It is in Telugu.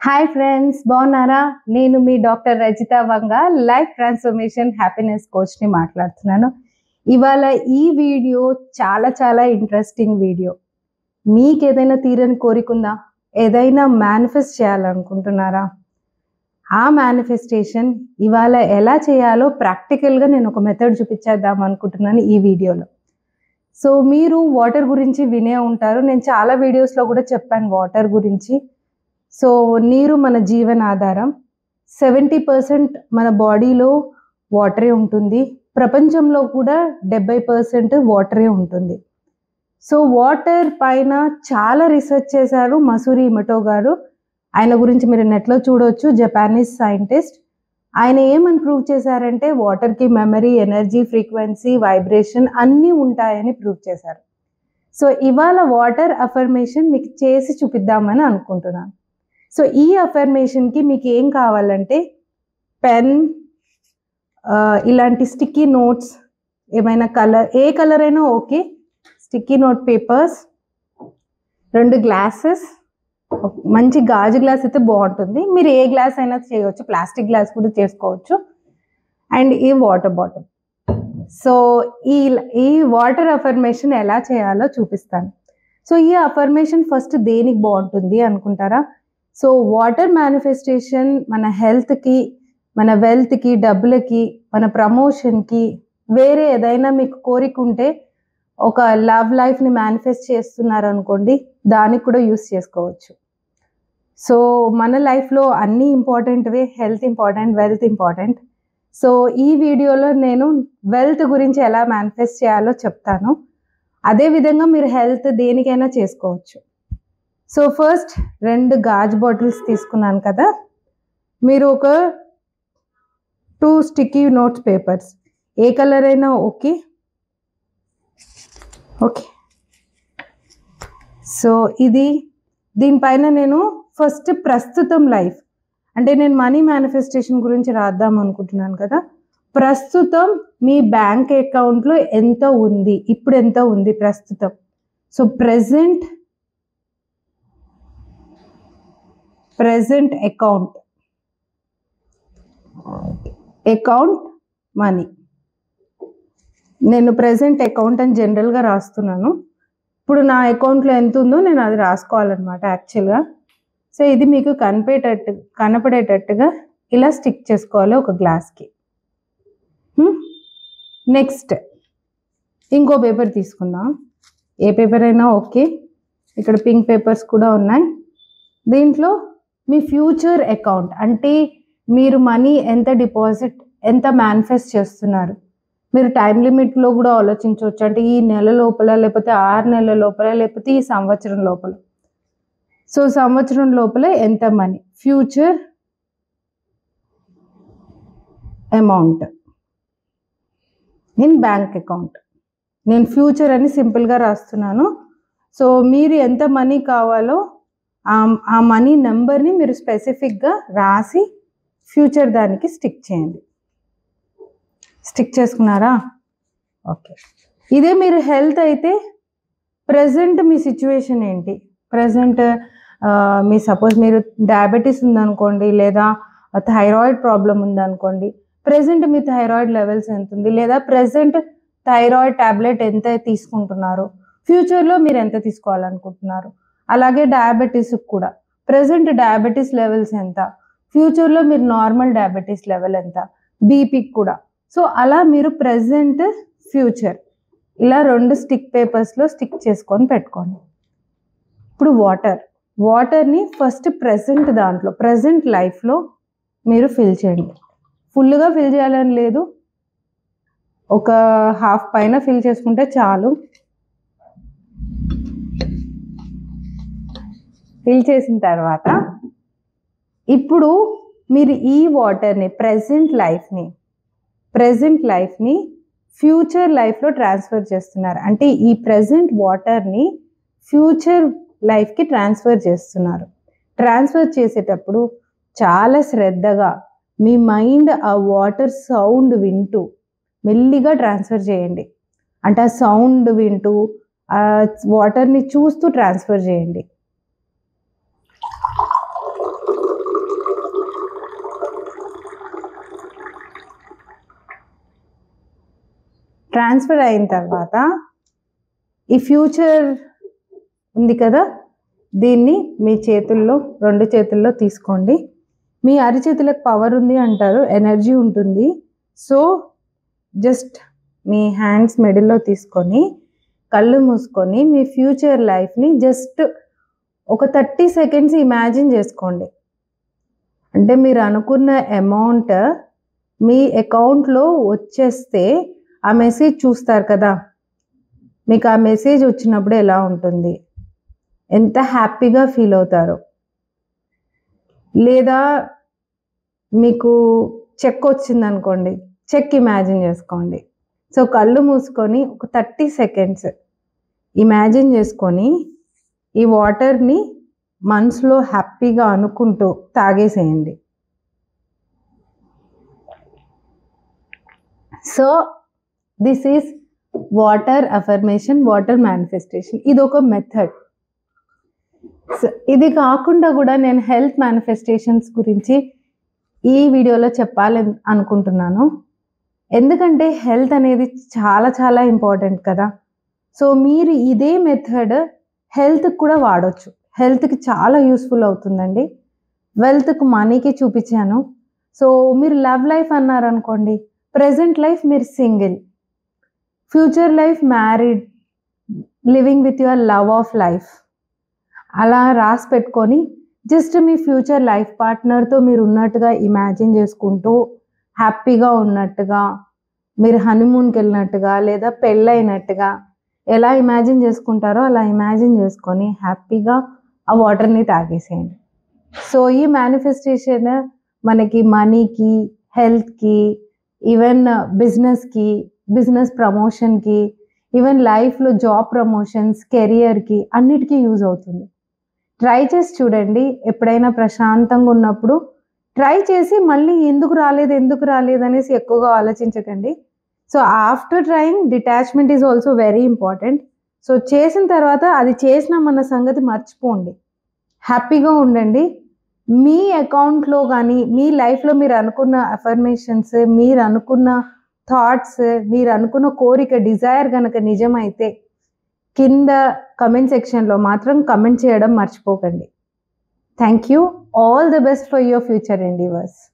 హాయ్ ఫ్రెండ్స్ బాగున్నారా నేను మీ doctor Rajitha Vanga life transformation happiness కోచ్ని మాట్లాడుతున్నాను ఇవాళ ఈ వీడియో చాలా చాలా ఇంట్రెస్టింగ్ వీడియో మీకు ఏదైనా తీరని కోరిక ఉందా ఏదైనా మేనిఫెస్ట్ చేయాలనుకుంటున్నారా ఆ మేనిఫెస్టేషన్ ఇవాళ ఎలా చేయాలో ప్రాక్టికల్గా నేను ఒక మెథడ్ చూపించేద్దాం అనుకుంటున్నాను ఈ వీడియోలో సో మీరు వాటర్ గురించి వినే ఉంటారు నేను చాలా వీడియోస్లో కూడా చెప్పాను వాటర్ గురించి సో నీరు మన జీవన ఆధారం సెవెంటీ పర్సెంట్ మన బాడీలో వాటరే ఉంటుంది ప్రపంచంలో కూడా డెబ్బై పర్సెంట్ వాటరే ఉంటుంది సో వాటర్ పైన చాలా రీసెర్చ్ చేశారు మసూరి ఇమటో గారు ఆయన గురించి మీరు నెట్లో చూడవచ్చు జపానీస్ సైంటిస్ట్ ఆయన ఏమని ప్రూవ్ చేశారంటే వాటర్కి మెమరీ ఎనర్జీ ఫ్రీక్వెన్సీ వైబ్రేషన్ అన్నీ ఉంటాయని ప్రూవ్ చేశారు సో ఇవాళ వాటర్ అఫర్మేషన్ మీకు చేసి చూపిద్దామని అనుకుంటున్నాను సో ఈ అఫర్మేషన్కి మీకు ఏం కావాలంటే పెన్ ఇలాంటి స్టిక్కీ నోట్స్ ఏమైనా కలర్ ఏ కలర్ అయినా ఓకే స్టిక్కీ నోట్ పేపర్స్ రెండు గ్లాసెస్ మంచి గాజు గ్లాస్ అయితే బాగుంటుంది మీరు ఏ గ్లాస్ అయినా చేయవచ్చు ప్లాస్టిక్ గ్లాస్ కూడా చేసుకోవచ్చు అండ్ ఈ వాటర్ బాటిల్ సో ఈ ఈ వాటర్ అఫర్మేషన్ ఎలా చేయాలో చూపిస్తాను సో ఈ అఫర్మేషన్ ఫస్ట్ దేనికి బాగుంటుంది అనుకుంటారా సో వాటర్ మేనిఫెస్టేషన్ మన హెల్త్కి మన వెల్త్కి డబ్బులకి మన ప్రమోషన్కి వేరే ఏదైనా మీకు కోరిక ఉంటే ఒక లవ్ లైఫ్ని మేనిఫెస్ట్ చేస్తున్నారు అనుకోండి దానికి కూడా యూస్ చేసుకోవచ్చు సో మన లైఫ్లో అన్నీ ఇంపార్టెంట్వే health important wealth important so ఈ వీడియోలో నేను వెల్త్ గురించి ఎలా మేనిఫెస్ట్ చేయాలో చెప్తాను అదేవిధంగా మీరు హెల్త్ దేనికైనా చేసుకోవచ్చు సో ఫస్ట్ రెండు గాజు బాటిల్స్ తీసుకున్నాను కదా మీరు ఒక టూ స్టిక్కీ నోట్స్ పేపర్స్ ఏ కలర్ అయినా ఓకే ఓకే సో ఇది దీనిపైన నేను ఫస్ట్ ప్రస్తుతం లైఫ్ అంటే నేను మనీ మేనిఫెస్టేషన్ గురించి రాద్దాం అనుకుంటున్నాను కదా ప్రస్తుతం మీ బ్యాంక్ అకౌంట్లో ఎంత ఉంది ఇప్పుడు ఎంత ఉంది ప్రస్తుతం so present present account account money నేను ప్రెసెంట్ అకౌంట్ అని జనరల్గా రాస్తున్నాను ఇప్పుడు నా అకౌంట్లో ఎంత ఉందో నేను అది రాసుకోవాలన్నమాట యాక్చువల్గా సో ఇది మీకు కనిపేటట్టు కనపడేటట్టుగా ఇలా స్టిక్ చేసుకోవాలి ఒక గ్లాస్కి నెక్స్ట్ ఇంకో పేపర్ తీసుకుందాం ఏ పేపర్ అయినా ఓకే ఇక్కడ పింక్ పేపర్స్ కూడా ఉన్నాయి దీంట్లో మీ ఫ్యూచర్ అకౌంట్ అంటే మీరు మనీ ఎంత డిపాజిట్ ఎంత మేనిఫెస్ట్ చేస్తున్నారు మీరు టైం లిమిట్లో కూడా ఆలోచించవచ్చు అంటే ఈ నెల లోపల లేకపోతే ఆరు నెలల లోపల లేకపోతే ఈ సంవత్సరం లోపల సో సంవత్సరం లోపల ఎంత money future amount in bank account నేను ఫ్యూచర్ అని సింపుల్గా రాస్తున్నాను సో మీరు ఎంత మనీ కావాలో ఆ మనీ నెంబర్ని మీరు స్పెసిఫిక్గా రాసి ఫ్యూచర్ దానికి స్టిక్ చేయండి స్టిక్ చేసుకున్నారా ఓకే ఇదే మీరు హెల్త్ అయితే ప్రజెంట్ మీ సిచ్యువేషన్ ఏంటి ప్రజెంట్ మీ సపోజ్ మీరు డయాబెటీస్ ఉందనుకోండి లేదా థైరాయిడ్ ప్రాబ్లం ఉందనుకోండి ప్రజెంట్ మీ థైరాయిడ్ లెవెల్స్ ఎంత ఉంది లేదా ప్రజెంట్ థైరాయిడ్ ట్యాబ్లెట్ ఎంత తీసుకుంటున్నారు ఫ్యూచర్లో మీరు ఎంత తీసుకోవాలనుకుంటున్నారు అలాగే డయాబెటీస్ కూడా ప్రజెంట్ డయాబెటీస్ లెవెల్స్ ఎంత ఫ్యూచర్లో మీరు నార్మల్ డయాబెటీస్ లెవెల్ ఎంత బీపీకి కూడా సో అలా మీరు ప్రజెంట్ ఫ్యూచర్ ఇలా రెండు స్టిక్ పేపర్స్లో స్టిక్ చేసుకొని పెట్టుకోండి ఇప్పుడు వాటర్ వాటర్ని ఫస్ట్ ప్రజెంట్ దాంట్లో ప్రజెంట్ లైఫ్లో మీరు ఫిల్ చేయండి ఫుల్గా ఫిల్ చేయాలని లేదు ఒక హాఫ్ పైన ఫిల్ చేసుకుంటే చాలు ఫిల్ చేసిన తర్వాత ఇప్పుడు మీరు ఈ వాటర్ని ప్రజెంట్ లైఫ్ని ప్రజెంట్ లైఫ్ని ఫ్యూచర్ లైఫ్లో ట్రాన్స్ఫర్ చేస్తున్నారు అంటే ఈ ప్రజెంట్ వాటర్ని ఫ్యూచర్ లైఫ్కి ట్రాన్స్ఫర్ చేస్తున్నారు ట్రాన్స్ఫర్ చేసేటప్పుడు చాలా శ్రద్ధగా మీ మైండ్ ఆ వాటర్ సౌండ్ వింటూ మెల్లిగా ట్రాన్స్ఫర్ చేయండి అంటే ఆ సౌండ్ వింటూ ఆ వాటర్ని చూస్తూ ట్రాన్స్ఫర్ చేయండి ట్రాన్స్ఫర్ అయిన తర్వాత ఈ ఫ్యూచర్ ఉంది కదా దీన్ని మీ చేతుల్లో రెండు చేతుల్లో తీసుకోండి మీ అరిచేతులకు పవర్ ఉంది అంటారు ఎనర్జీ ఉంటుంది సో జస్ట్ మీ హ్యాండ్స్ మిడిల్లో తీసుకొని కళ్ళు మూసుకొని మీ ఫ్యూచర్ లైఫ్ని జస్ట్ ఒక థర్టీ సెకండ్స్ ఇమాజిన్ చేసుకోండి అంటే మీరు అనుకున్న అమౌంట్ మీ అకౌంట్లో వచ్చేస్తే ఆ మెసేజ్ చూస్తారు కదా మీకు ఆ మెసేజ్ వచ్చినప్పుడు ఎలా ఉంటుంది ఎంత హ్యాపీగా ఫీల్ అవుతారు లేదా మీకు చెక్ వచ్చింది అనుకోండి చెక్ ఇమాజిన్ చేసుకోండి సో కళ్ళు మూసుకొని ఒక థర్టీ సెకండ్స్ ఇమాజిన్ చేసుకొని ఈ వాటర్ని మనసులో హ్యాపీగా అనుకుంటూ తాగేసేయండి so this is water affirmation water manifestation ఇది ఒక మెథడ్ ఇది కాకుండా కూడా నేను హెల్త్ మేనిఫెస్టేషన్స్ గురించి ఈ వీడియోలో చెప్పాలి అనుకుంటున్నాను ఎందుకంటే హెల్త్ అనేది చాలా చాలా ఇంపార్టెంట్ కదా సో మీరు ఇదే మెథడ్ హెల్త్కి కూడా వాడచ్చు హెల్త్కి చాలా యూస్ఫుల్ అవుతుందండి వెల్త్కి మనీకి చూపించాను సో మీరు లవ్ లైఫ్ అన్నారనుకోండి ప్రజెంట్ లైఫ్ మీరు single future life married living with your love of life అలా రాసి పెట్టుకొని జస్ట్ మీ ఫ్యూచర్ లైఫ్ పార్ట్నర్తో మీరు ఉన్నట్టుగా ఇమాజిన్ చేసుకుంటూ హ్యాపీగా ఉన్నట్టుగా మీరు హనీమూన్కి వెళ్ళినట్టుగా లేదా పెళ్ళైనట్టుగా ఎలా ఇమాజిన్ చేసుకుంటారో అలా ఇమాజిన్ చేసుకొని హ్యాపీగా ఆ వాటర్ని తాగేసేయండి సో ఈ మేనిఫెస్టేషన్ మనకి మనీకి హెల్త్కి ఈవెన్ బిజినెస్కి బిజినెస్ ప్రమోషన్కి ఈవెన్ లైఫ్లో జాబ్ ప్రమోషన్స్ కెరియర్కి అన్నిటికీ యూజ్ అవుతుంది ట్రై చేసి చూడండి ఎప్పుడైనా ప్రశాంతంగా ఉన్నప్పుడు ట్రై చేసి మళ్ళీ ఎందుకు రాలేదు ఎందుకు రాలేదు అనేసి ఎక్కువగా ఆలోచించకండి so after trying detachment is also very important so చేసిన తర్వాత అది చేసినామన్న సంగతి మర్చిపోండి హ్యాపీగా ఉండండి మీ అకౌంట్లో కానీ మీ లైఫ్లో మీరు అనుకున్న అఫర్మేషన్స్ మీరు అనుకున్న థాట్స్ మీరు అనుకున్న కోరిక డిజైర్ కనుక నిజమైతే కింద కమెంట్ సెక్షన్లో మాత్రం కమెంట్ చేయడం మర్చిపోకండి thank you all the best for your future endeavours